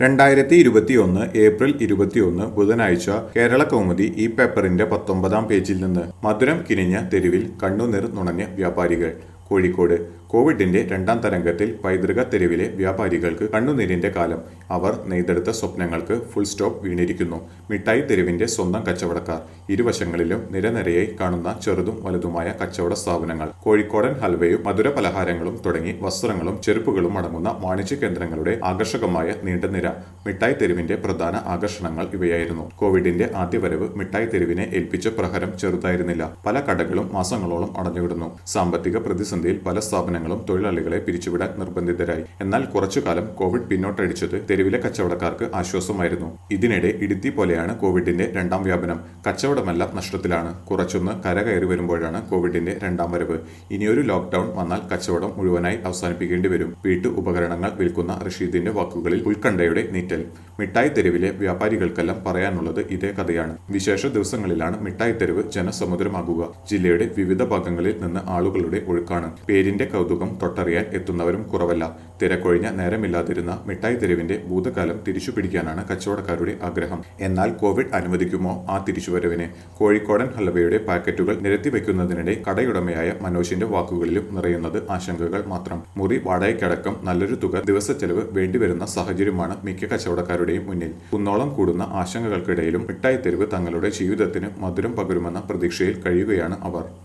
രണ്ടായിരത്തി ഇരുപത്തിയൊന്ന് ഏപ്രിൽ ഇരുപത്തിയൊന്ന് ബുധനാഴ്ച കേരള കൗമുദി ഈ പേപ്പറിന്റെ പത്തൊമ്പതാം പേജിൽ നിന്ന് മധുരം കിനിഞ്ഞ തെരുവിൽ കണ്ണുനീർ നുണഞ്ഞ വ്യാപാരികൾ കോഴിക്കോട് കോവിഡിന്റെ രണ്ടാം തരംഗത്തിൽ പൈതൃക തെരുവിലെ വ്യാപാരികൾക്ക് കണ്ണുനീരിന്റെ കാലം അവർ നെയ്തെടുത്ത സ്വപ്നങ്ങൾക്ക് ഫുൾ സ്റ്റോപ്പ് വീണിരിക്കുന്നു മിഠായി തെരുവിന്റെ സ്വന്തം കച്ചവടക്കാർ ഇരുവശങ്ങളിലും നിരനിരയായി കാണുന്ന ചെറുതും വലുതുമായ കച്ചവട സ്ഥാപനങ്ങൾ കോഴിക്കോടൻ ഹൽവയും മധുര പലഹാരങ്ങളും തുടങ്ങി വസ്ത്രങ്ങളും ചെരുപ്പുകളും അടങ്ങുന്ന വാണിജ്യ കേന്ദ്രങ്ങളുടെ ആകർഷകമായ നീണ്ട നിര മിഠായി തെരുവിന്റെ പ്രധാന ആകർഷണങ്ങൾ ഇവയായിരുന്നു കോവിഡിന്റെ ആദ്യ വരവ് മിഠായി തെരുവിനെ ഏൽപ്പിച്ച പ്രഹരം ചെറുതായിരുന്നില്ല പല കടകളും മാസങ്ങളോളം അടഞ്ഞുവിടുന്നു സാമ്പത്തിക പ്രതിസന്ധിയിൽ പല സ്ഥാപനങ്ങളും തൊഴിലാളികളെ പിരിച്ചുവിടാൻ നിർബന്ധിതരായി എന്നാൽ കുറച്ചുകാലം കോവിഡ് പിന്നോട്ടടിച്ചത് തെരുവിലെ കച്ചവടക്കാർക്ക് ആശ്വാസമായിരുന്നു ഇതിനിടെ ഇടുത്തി പോലെയാണ് കോവിഡിന്റെ രണ്ടാം വ്യാപനം കച്ചവടമെല്ലാം നഷ്ടത്തിലാണ് കുറച്ചൊന്ന് കരകയറി വരുമ്പോഴാണ് കോവിഡിന്റെ രണ്ടാം വരവ് ഇനിയൊരു ലോക്ക്ഡൌൺ വന്നാൽ കച്ചവടം മുഴുവനായി അവസാനിപ്പിക്കേണ്ടി വരും വീട്ടു ഉപകരണങ്ങൾ വിൽക്കുന്ന റഷീദിന്റെ വാക്കുകളിൽ ഉത്കണ്ഠയുടെ നീറ്റൽ മിഠായി തെരുവിലെ വ്യാപാരികൾക്കെല്ലാം പറയാനുള്ളത് ഇതേ കഥയാണ് വിശേഷ ദിവസങ്ങളിലാണ് മിഠായി തെരുവ് ജനസമുദ്രമാകുക ജില്ലയുടെ വിവിധ ഭാഗങ്ങളിൽ നിന്ന് ആളുകളുടെ ഒഴുക്കാണ് പേരിന്റെ കൗതുകം തൊട്ടറിയാൻ എത്തുന്നവരും കുറവല്ല തിരക്കൊഴിഞ്ഞ നേരമില്ലാതിരുന്ന മിഠായി തെരുവിന്റെ ഭൂതകാലം തിരിച്ചു പിടിക്കാനാണ് കച്ചവടക്കാരുടെ ആഗ്രഹം എന്നാൽ കോവിഡ് അനുവദിക്കുമോ ആ തിരിച്ചുവരവിന് കോഴിക്കോടൻ ഹൽവയുടെ പാക്കറ്റുകൾ നിരത്തിവെക്കുന്നതിനിടെ കടയുടമയായ മനോജിന്റെ വാക്കുകളിലും നിറയുന്നത് ആശങ്കകൾ മാത്രം മുറി വാടകയ്ക്കടക്കം നല്ലൊരു തുക ദിവസച്ചെലവ് വേണ്ടിവരുന്ന സാഹചര്യമാണ് മിക്ക കച്ചവടക്കാരുടെയും മുന്നിൽ കുന്നോളം കൂടുന്ന ആശങ്കകൾക്കിടയിലും മിഠായി തെരുവ് തങ്ങളുടെ ജീവിതത്തിന് മധുരം പകരുമെന്ന പ്രതീക്ഷയിൽ കഴിയുകയാണ് അവർ